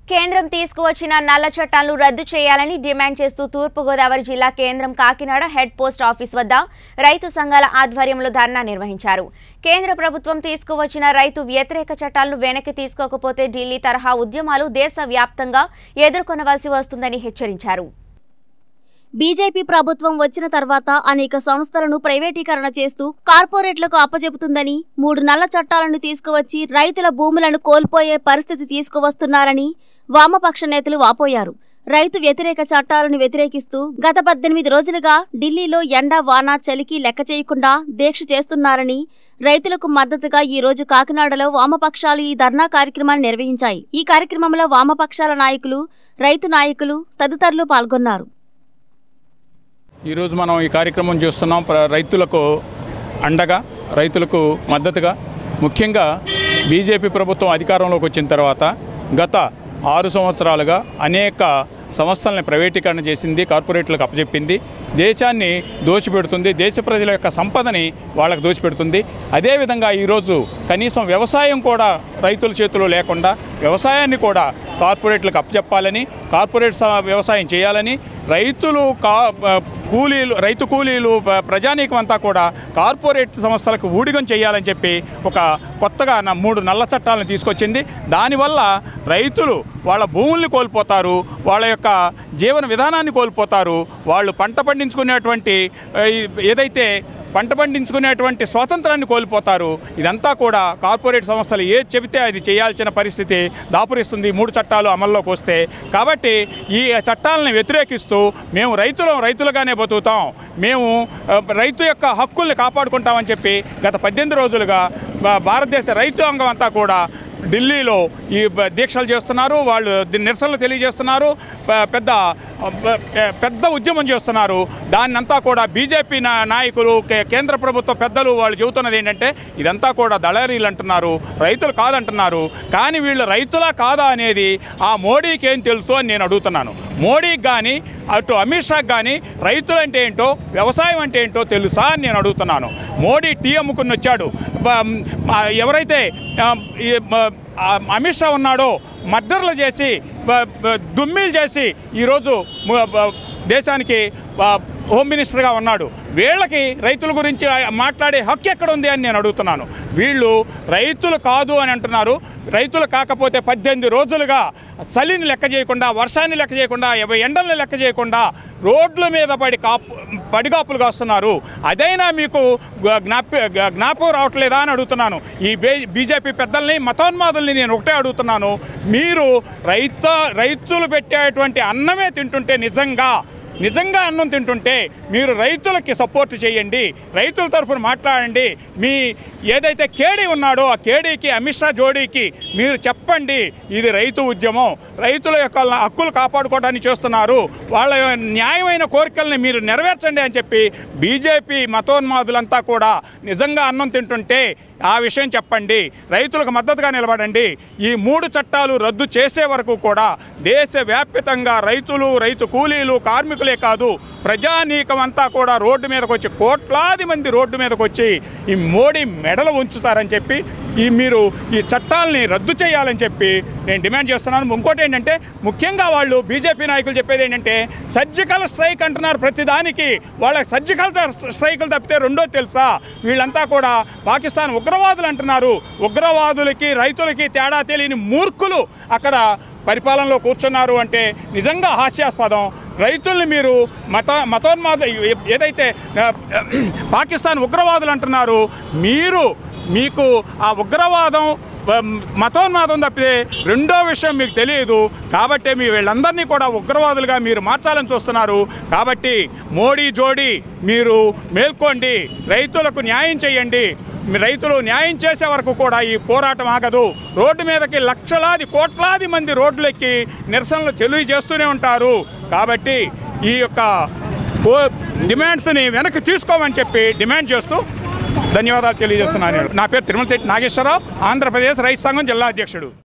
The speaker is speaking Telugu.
కేంద్రం తీసుకువచ్చిన నల్ల చట్టాలను రద్దు చేయాలని డిమాండ్ చేస్తూ తూర్పుగోదావరి జిల్లా కేంద్రం కాకినాడ హెడ్ పోస్ట్ ఆఫీస్ వద్ద రైతు సంఘాల ఆధ్వర్యంలో ధర్నా నిర్వహించారు కేంద్ర ప్రభుత్వం తీసుకువచ్చిన రైతు వ్యతిరేక చట్టాలను వెనక్కి తీసుకోకపోతే ఢిల్లీ తరహా ఉద్యమాలు దేశవ్యాప్తంగా ఎదుర్కొనవలసి వస్తుందని హెచ్చరించారు బీజేపీ ప్రభుత్వం వచ్చిన తర్వాత అనేక సంస్థలను ప్రైవేటీకరణ చేస్తూ కార్పొరేట్లకు అప్పజెపుతుందని మూడు నల్ల చట్టాలను తీసుకువచ్చి రైతుల భూములను కోల్పోయే పరిస్థితి తీసుకువస్తున్నారని వామపక్ష నేతలు వాపోయారు రైతు వ్యతిరేక చట్టాలను వ్యతిరేకిస్తూ గత పద్దెనిమిది రోజులుగా ఢిల్లీలో ఎండ వాన చలికి లెక్క చేయకుండా దీక్ష చేస్తున్నారని రైతులకు మద్దతుగా ఈ రోజు కాకినాడలో వామపక్షాలు ఈ ధర్నా కార్యక్రమాన్ని నిర్వహించాయి ఈ కార్యక్రమంలో వామపక్షాల నాయకులు రైతు నాయకులు తదితరులు పాల్గొన్నారు ఈరోజు మనం ఈ కార్యక్రమం చూస్తున్నాం ప్ర- రైతులకు అండగా రైతులకు మద్దతుగా ముఖ్యంగా బీజేపీ ప్రభుత్వం అధికారంలోకి వచ్చిన తర్వాత గత ఆరు సంవత్సరాలుగా అనేక సంస్థల్ని ప్రైవేటీకరణ చేసింది కార్పొరేట్లకు అప్పచెప్పింది దేశాన్ని దోచిపెడుతుంది దేశ ప్రజల యొక్క సంపదని వాళ్ళకు దోచిపెడుతుంది అదేవిధంగా ఈరోజు కనీసం వ్యవసాయం కూడా రైతుల చేతిలో లేకుండా వ్యవసాయాన్ని కూడా కార్పొరేట్లకు అప్పచెప్పాలని కార్పొరేట్ స- వ్యవసాయం చేయాలని రైతులు కా కూలీలు రైతు కూలీలు ప- ప్రజానీకం అంతా కూడా కార్పొరేట్ సంస్థలకు ఊడిగం చేయాలని చెప్పి ఒక కొత్తగా నా మూడు నల్ల చట్టాలను తీసుకొచ్చింది దానివల్ల రైతులు వాళ్ళ భూముల్ని కోల్పోతారు వాళ్ళ యొక్క జీవన విధానాన్ని కోల్పోతారు వాళ్ళు పంట పండించుకునేటువంటి ఆ, ఈ- ఏదైతే పంట పండించుకునేటువంటి స్వాతంత్రాన్ని కోల్పోతారు ఇదంతా కూడా కార్పొరేట్ సంస్థలు ఏది చెబితే అది చేయాల్సిన పరిస్థితి దాపురిస్తుంది ఈ మూడు చట్టాలు అమల్లోకి వస్తే కాబట్టి ఈ చట్టాలను వ్యతిరేకిస్తూ మేము రైతులం రైతులుగానే బతుకుతాం మేము ఆ, రైతు యొక్క హక్కుల్ని కాపాడుకుంటామని చెప్పి గత పద్దెనిమిది రోజులుగా భా- భారతదేశ రైతాంగం అంతా కూడా ఢిల్లీలో ఈ బ- దీక్షలు చేస్తున్నారు వాళ్ళు దీని నిరసనలు తెలియజేస్తున్నారు ప- పెద్ద బ- పెద్ద ఉద్యమం చేస్తున్నారు దాన్నంతా కూడా బీజేపీ నా నాయకులు కే- కేంద్ర ప్రభుత్వ పెద్దలు వాళ్ళు చెబుతున్నది ఏంటంటే ఇదంతా కూడా దళారీలు అంటున్నారు రైతులు కాదంటున్నారు కానీ వీళ్ళు రైతులా కాదా అనేది ఆ మోడీకి ఏం తెలుసు అని నేను అడుగుతున్నాను మోడీకి కానీ అటు అమిత్ షాకి కానీ రైతులు అంటే ఏంటో వ్యవసాయం అంటే ఏంటో తెలుసా అని నేను అడుగుతున్నాను మోడీ టీ అమ్ముకుని వచ్చాడు బ- ఆ, ఎవరైతే ఆ, ఈ, మ- ఆ, అమిత్ షా ఉన్నాడో మర్డర్లు చేసి బ- బ- దుమ్మిలు చేసి ఈరోజు ము- బ- దేశానికి ఆ, హోమ్ మినిస్టర్గా ఉన్నాడు వీళ్ళకి రైతుల గురించి ఆ- మాట్లాడే హక్కు ఎక్కడ ఉంది అని నేను అడుగుతున్నాను వీళ్ళు రైతులు కాదు అని అంటున్నారు రైతులు కాకపోతే పద్దెనిమిది రోజులుగా చలిని లెక్క చేయకుండా వర్షాన్ని లెక్క చేయకుండా ఎవ- ఎండల్ని లెక్క చేయకుండా రోడ్ల మీద పడి కాపు పడిగాపులు కాస్తున్నారు అదైనా మీకు గ- జ్ఞాప గ- జ్ఞాపకం రావట్లేదా అని అడుగుతున్నాను ఈ బే బీజేపీ పెద్దల్ని మతోన్మాదుల్ని నేను ఒకటే అడుగుతున్నాను మీరు రైత రైతులు పెట్టేటువంటి అన్నమే తింటుంటే నిజంగా నిజంగా అన్నం తింటుంటే మీరు రైతులకి సపోర్ట్ చేయండి రైతుల తరఫున మాట్లాడండి మీ ఏదైతే కేడీ ఉన్నాడో ఆ కేడీకి అమిత్ షా జోడీకి మీరు చెప్పండి ఇది రైతు ఉద్యమం రైతుల యొక్క హక్కులు కాపాడుకోవడానికి చేస్తున్నారు వాళ్ళ న్యాయమైన కోరికల్ని మీరు నెరవేర్చండి అని చెప్పి బీజేపీ మతోన్మాదులంతా కూడా నిజంగా అన్నం తింటుంటే ఆ విషయం చెప్పండి రైతులకు మద్దతుగా నిలబడండి ఈ మూడు చట్టాలు రద్దు చేసే వరకు కూడా దేశవ్యాప్తంగా రైతులు రైతు కూలీలు కార్మికులే కాదు ప్రజానీకం అంతా కూడా రోడ్డు మీదకి వచ్చి కోట్లాది మంది రోడ్డు మీదకి వచ్చి ఈ మోడీ మెడలు ఉంచుతారని చెప్పి ఈ మీరు ఈ చట్టాలని రద్దు చేయాలని చెప్పి నేను డిమాండ్ చేస్తున్నాను ఇంకోటి ఏంటంటే ముఖ్యంగా వాళ్ళు బీజేపీ నాయకులు చెప్పేది ఏంటంటే సర్జికల్ స్ట్రైక్ అంటున్నారు ప్రతిదానికి వాళ్ళకి సర్జికల్ స్ట్రైకులు తప్పితే రెండో తెలుసా వీళ్ళంతా కూడా పాకిస్తాన్ ఉగ్రవాదులు అంటున్నారు ఉగ్రవాదులకి రైతులకి తేడా తెలియని మూర్ఖులు అక్కడ పరిపాలనలో కూర్చున్నారు అంటే నిజంగా హాస్యాస్పదం రైతుల్ని మీరు మత మతోన్మాద ఏదైతే ఆ, పాకిస్తాన్ ఉగ్రవాదులు అంటున్నారు మీరు మీకు ఆ ఉగ్రవాదం ఆ, మతోన్మాదం తప్పితే రెండో విషయం మీకు తెలియదు కాబట్టి మీ వీళ్ళందరినీ కూడా ఉగ్రవాదులుగా మీరు మార్చాలని చూస్తున్నారు కాబట్టి మోడీ జోడీ మీరు మేల్కోండి రైతులకు న్యాయం చేయండి మీ రైతులు న్యాయం చేసే వరకు కూడా ఈ పోరాటం ఆగదు రోడ్డు మీదకి లక్షలాది కోట్లాది మంది రోడ్లెక్కి నిరసనలు తెలియజేస్తూనే ఉంటారు కాబట్టి ఈ యొక్క కో- డిమాండ్స్ని వెనక్కి తీసుకోమని చెప్పి డిమాండ్ చేస్తూ ధన్యవాదాలు తెలియజేస్తున్నాను నా పేరు తిరుమల శెట్టి నాగేశ్వరరావు ఆంధ్రప్రదేశ్ రైతు సంఘం జిల్లా అధ్యక్షుడు